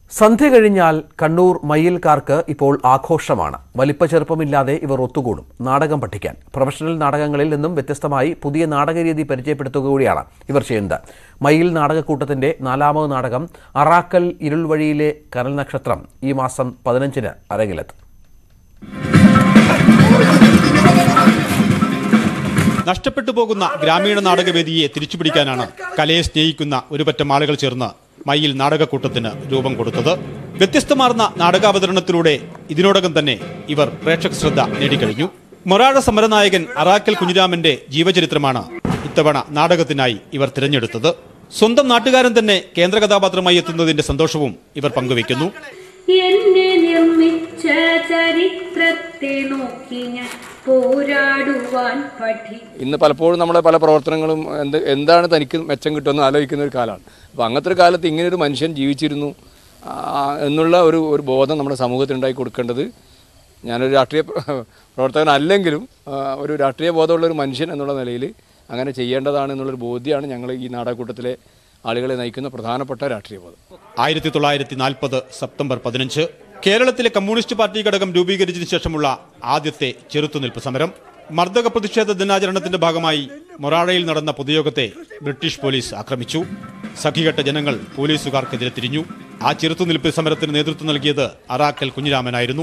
സന്ധ്യ കഴിഞ്ഞാൽ കണ്ണൂർ മയ്യൽക്കാർക്ക് ഇപ്പോൾ ആഘോഷമാണ് വലിപ്പ ചെറുപ്പമില്ലാതെ ഇവർ ഒത്തുകൂടും നാടകം പഠിക്കാൻ പ്രൊഫഷണൽ നാടകങ്ങളിൽ നിന്നും വ്യത്യസ്തമായി പുതിയ നാടകരീതി പരിചയപ്പെടുത്തുക കൂടിയാണ് ഇവർ ചെയ്യുന്നത് മയ്യിൽ നാടകക്കൂട്ടത്തിന്റെ നാലാമത് നാടകം അറാക്കൽ ഇരുൾവഴിയിലെ കനൽ നക്ഷത്രം ഈ മാസം പതിനഞ്ചിന് അരങ്ങിലെത്തും നഷ്ടപ്പെട്ടു പോകുന്ന ഗ്രാമീണ നാടകവേദിയെ തിരിച്ചുപിടിക്കാനാണ് കലയെ സ്നേഹിക്കുന്ന ഒരു പറ്റം ആളുകൾ ചേർന്ന് മയ്യിൽ നാടകക്കൂട്ടത്തിന് രൂപം കൊടുത്തത് വ്യത്യസ്തമാർന്ന നാടകാവതരണത്തിലൂടെ ഇതിനോടകം തന്നെ ഇവർ പ്രേക്ഷക ശ്രദ്ധ നേടിക്കഴിഞ്ഞു മൊറാഴ സമരനായകൻ അറാക്കൽ കുഞ്ഞിരാമന്റെ ജീവചരിത്രമാണ് ഇത്തവണ നാടകത്തിനായി ഇവർ തിരഞ്ഞെടുത്തത് സ്വന്തം നാട്ടുകാരൻ തന്നെ കേന്ദ്ര കഥാപാത്രമായി എത്തുന്നതിന്റെ സന്തോഷവും ഇവർ പങ്കുവയ്ക്കുന്നു എന്നെ നിർമ്മിച്ച ചരിത്രത്തെ നോക്കി ഞാൻ പോരാടുവാൻ പഠി ഇന്ന് പലപ്പോഴും നമ്മുടെ പല പ്രവർത്തനങ്ങളും എന്ത് എന്താണ് തനിക്ക് മെച്ചം കിട്ടുമെന്ന് ആലോചിക്കുന്ന ഒരു കാലമാണ് അപ്പോൾ അങ്ങനത്തെ ഒരു കാലത്ത് ഇങ്ങനെ ഒരു മനുഷ്യൻ ജീവിച്ചിരുന്നു ആ, എന്നുള്ള ഒരു ഒരു ബോധം നമ്മുടെ സമൂഹത്തിൽ ഉണ്ടാക്കി കൊടുക്കേണ്ടത് ഞാനൊരു രാഷ്ട്രീയ പ്രവർത്തകനല്ലെങ്കിലും ആ, ഒരു രാഷ്ട്രീയ ബോധമുള്ള ഒരു മനുഷ്യൻ എന്നുള്ള നിലയിൽ അങ്ങനെ ചെയ്യേണ്ടതാണ് എന്നുള്ളൊരു ബോധ്യമാണ് ഞങ്ങൾ ഈ നാടകക്കൂട്ടത്തിലെ ആളുകളെ നയിക്കുന്ന പ്രധാനപ്പെട്ട രാഷ്ട്രീയ ബോധം ആയിരത്തി തൊള്ളായിരത്തി നാൽപ്പത് സെപ്റ്റംബർ പതിനഞ്ച് കേരളത്തിലെ കമ്മ്യൂണിസ്റ്റ് പാർട്ടി ഘടകം രൂപീകരിച്ചതിനു ശേഷമുള്ള ആദ്യത്തെ ചെറുത്തുനിൽപ്പ് സമരം മർദ്ദക പ്രതിഷേധ ദിനാചരണത്തിന്റെ ഭാഗമായി മൊറാഴയിൽ നടന്ന പൊതുയോഗത്തെ ബ്രിട്ടീഷ് പോലീസ് ആക്രമിച്ചു സഖികെട്ട ജനങ്ങൾ പോലീസുകാർക്കെതിരെ തിരിഞ്ഞു ആ ചെറുത്തുനിൽപ്പ് സമരത്തിന് നേതൃത്വം നൽകിയത് അറാക്കൽ കുഞ്ഞിരാമനായിരുന്നു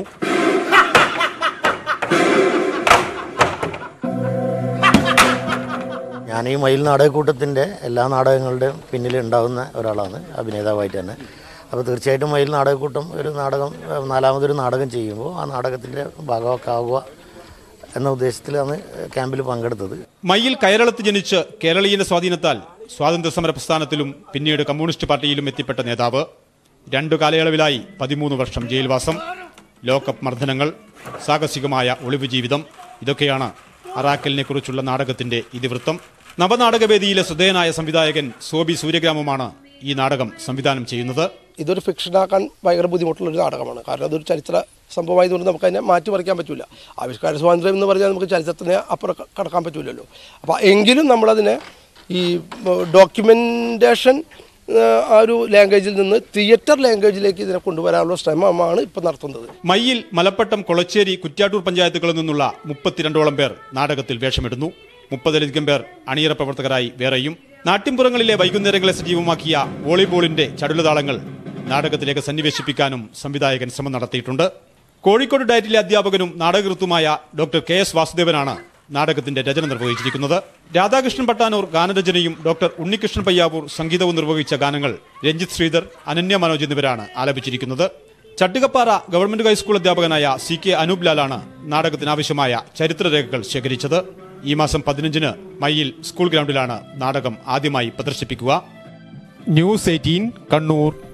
ഞാൻ ഈ മയിൽ നാടകക്കൂട്ടത്തിൻ്റെ എല്ലാ നാടകങ്ങളുടെയും പിന്നിൽ ഉണ്ടാകുന്ന ഒരാളാണ് അഭിനേതാവായിട്ട് തന്നെ അപ്പോൾ തീർച്ചയായിട്ടും മയിൽ നാടകക്കൂട്ടം ഒരു നാടകം ഏഹ് നാലാമതൊരു നാടകം ചെയ്യുമ്പോൾ ആ നാടകത്തിൻ്റെ ഭാഗമാക്കാവുക എന്ന ഉദ്ദേശത്തിലാണ് ക്യാമ്പിൽ പങ്കെടുത്തത് മയ്യിൽ കയറളത്ത് ജനിച്ച് കേരളീയന്റെ സ്വാധീനത്താൽ സ്വാതന്ത്ര്യ സമര പ്രസ്ഥാനത്തിലും പിന്നീട് കമ്മ്യൂണിസ്റ്റ് പാർട്ടിയിലും എത്തിപ്പെട്ട നേതാവ് രണ്ടു കാലയളവിലായി പതിമൂന്ന് വർഷം ജയിൽവാസം ലോക്കപ്പ് മർദ്ദനങ്ങൾ സാഹസികമായ ഒളിവ് ജീവിതം ഇതൊക്കെയാണ് അറാക്കലിനെ കുറിച്ചുള്ള നാടകത്തിന്റെ ഇതിവൃത്തം നവനാടകവേദിയിലെ ശ്രദ്ധേയനായ സംവിധായകൻ സോബി സൂര്യഗ്രാമമാണ് ഈ നാടകം സംവിധാനം ചെയ്യുന്നത് ഇതൊരു ഫിക്ഷനാക്കാൻ ഭയങ്കര ബുദ്ധിമുട്ടുള്ള ഒരു നാടകമാണ് കാരണം അതൊരു ചരിത്ര സംഭവമായതുകൊണ്ട് നമുക്ക് അതിനെ മാറ്റി പറിക്കാൻ പറ്റില്ല ആവിഷ്കാര സ്വാതന്ത്ര്യം എന്ന് പറഞ്ഞാൽ നമുക്ക് ചരിത്രത്തിനെ അപ്പുറം ക- കടക്കാൻ പറ്റില്ലല്ലോ അപ്പോൾ എങ്കിലും നമ്മളതിനെ ഈ ഡോക്യുമെൻറ്റേഷൻ ആ ഒരു ലാംഗ്വേജിൽ നിന്ന് തിയേറ്റർ ലാംഗ്വേജിലേക്ക് ഇതിനെ കൊണ്ടുവരാനുള്ള ശ്രമമാണ് ഇപ്പോൾ നടത്തുന്നത് മയ്യിൽ മലപ്പട്ടം കൊളച്ചേരി കുറ്റ്യാട്ടൂർ പഞ്ചായത്തുകളിൽ നിന്നുള്ള മുപ്പത്തിരണ്ടോളം പേർ നാടകത്തിൽ വേഷമിടുന്നു മുപ്പതിലധികം പേർ അണിയറ പ്രവർത്തകരായി വേറെയും നാട്ടിൻപുറങ്ങളിലെ വൈകുന്നേരങ്ങളെ സജീവമാക്കിയ വോളിബോളിന്റെ ചടുലതാളങ്ങൾ നാടകത്തിലേക്ക് സന്നിവേശിപ്പിക്കാനും സംവിധായകൻ ശ്രമം നടത്തിയിട്ടുണ്ട് കോഴിക്കോട് ഡയറ്റിലെ അധ്യാപകനും നാടകൃത്തുമായ ഡോക്ടർ കെ എസ് വാസുദേവനാണ് നാടകത്തിന്റെ രചന നിർവഹിച്ചിരിക്കുന്നത് രാധാകൃഷ്ണൻ പട്ടാനൂർ ഗാനരചനയും ഡോക്ടർ ഉണ്ണികൃഷ്ണൻ പയ്യാവൂർ സംഗീതവും നിർവഹിച്ച ഗാനങ്ങൾ രഞ്ജിത്ത് ശ്രീധർ അനന്യ മനോജ് എന്നിവരാണ് ആലപിച്ചിരിക്കുന്നത് ചട്ടുകപ്പാറ ഗവൺമെന്റ് ഹൈസ്കൂൾ അധ്യാപകനായ സി കെ അനൂപ് ലാലാണ് നാടകത്തിനാവശ്യമായ ചരിത്രരേഖകൾ ശേഖരിച്ചത് ഈ മാസം പതിനഞ്ചിന് മയ്യിൽ സ്കൂൾ ഗ്രൗണ്ടിലാണ് നാടകം ആദ്യമായി പ്രദർശിപ്പിക്കുക ന്യൂസ് എയ്റ്റീൻ കണ്ണൂർ